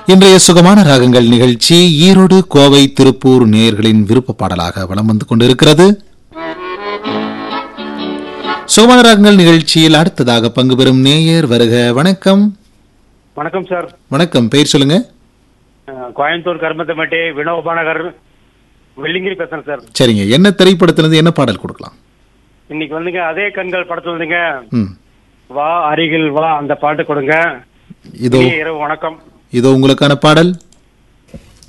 இன்றைய சுகமான ராகங்கள் நிகழ்ச்சி ஈரோடு கோவை திருப்பூர் நேயர்களின் விருப்ப பாடலாக வலம் வந்து கொண்டிருக்கிறது சுகமான ராகங்கள் நிகழ்ச்சியில் அடுத்ததாக பங்கு பெறும் நேயர் வருக வணக்கம் வணக்கம் சார் வணக்கம் பெயர் சொல்லுங்க அஹ், கோயம்புத்தூர் கருமத்தமட்டி வினோபா நகர் வெள்ளிங்கிரி பேசுறேன் சார் சரிங்க என்ன திரைப்படத்திலிருந்து என்ன பாடல் கொடுக்கலாம் இன்னைக்கு வந்துங்க அதே கண்கள் படத்துல வந்துங்க ம் வா அருகில் வா அந்த பாட்டு கொடுங்க இதோ இனிய இரவு வணக்கம் இதோ உங்களுக்கான பாடல்